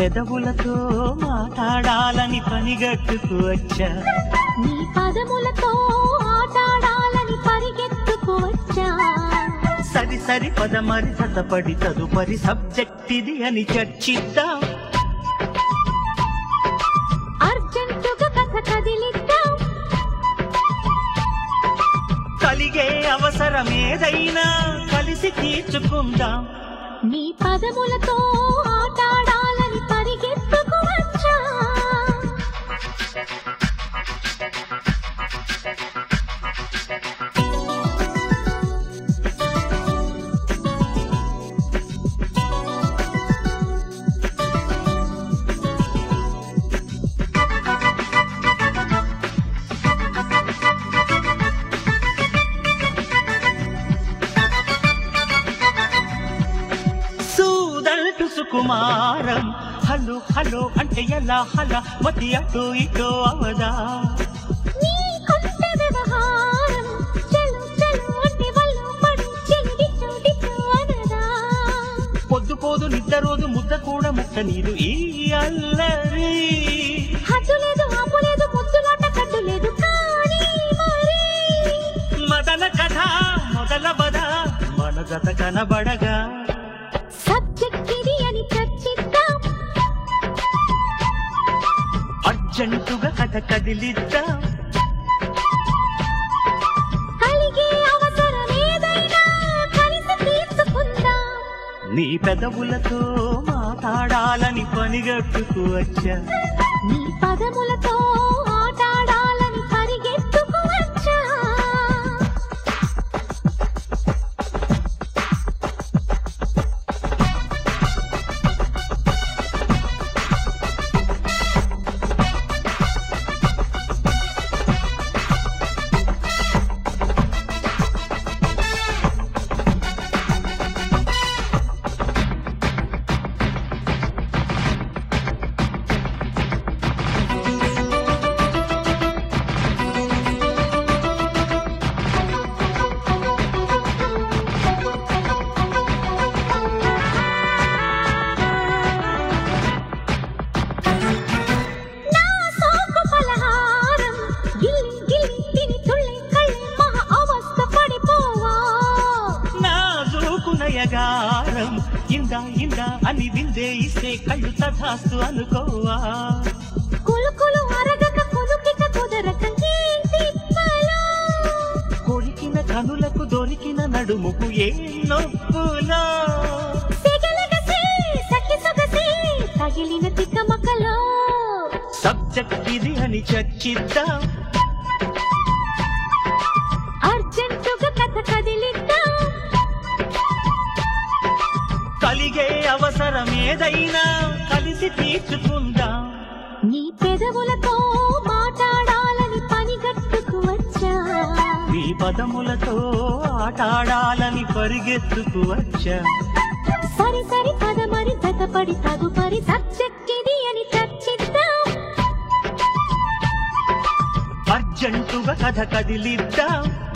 పెదవులతో మాట్లాడాలని పనిగట్టుకు వచ్చా నీ పదములతో ఆటాడాలని పరిగెత్తుకు వచ్చా సరి సరి పదమరి చతపడి తదుపరి సబ్జెక్ట్ ఇది అని చర్చిద్దాం అర్జెంటుగా కథ కదిలిద్దాం కలిగే అవసరం ఏదైనా కలిసి తీర్చుకుందాం నీ పదములతో ఆటాడాలని పరిగెత్తుకు వచ్చా సూదంటు సుకుమారం హలో హలో అంటే ఎలా హల మతి అటు ఇటు అవదా నీ కొంత వ్యవహారం చలు చలు అంటే వల్లు పడు చెలు డిచ్చు డిచ్చు అనదా పొద్దు పోదు నిద్ర రోజు ముద్ద కూడా ముక్క నీరు ఈ అల్లరి హద్దు లేదు ఆపు లేదు ముద్దులాట కట్టు లేదు కానీ మరి మదన కథ మొదల బద మన జత కనబడగా సబ్జెక్ట్ ఇది అని చర్చిద్దాం అర్జెంటుగా కథ కదిలిద్దాం కలిగే అవసరం ఏదైనా కలిసి తీర్చుకుందాం నీ పెదవులతో మాట్లాడాలని పనిగట్టుకు వచ్చా నీ పదములతో ఆటాడాలని పరిగెత్తుకు వచ్చా నా సోకు పలహారం గిల్లి గిల్లి తిని తుళ్ళి కళ్ళి మహా అవస్థ పడిపోవా నాజూకు నయగారం ఇందా ఇందా అని విందే ఇస్తే కళ్ళు తథాస్తు అనుకోవా కులుకులు అరగక కుదుకిక కుదరక ఏంటి పలో కొరికిన కనులకు దొరికిన నడుముకు ఏ నొప్పులో సెగలగసి సఖి సొగసి తగిలిన తిక్కమక్కలో సబ్జెక్ట్ ఇది అని చర్చిద్దాం అర్జెంటుగా కథ కదిలిద్దాం కలిగే అవసరం ఏదైనా కలిసి తీర్చుకుందాం నీ పెదవులతో మాట్లాడాలని పనిగట్టుకు వచ్చా నీ పదములతో ఆటాడాలని పరిగెత్తుకు వచ్చా సరి సరి పదమరి జతపడి తదుపరి సబ్జెక్ట్ ఇది అని చర్చిద్దాం అర్జెంటుగా కథ కదిలిద్దాం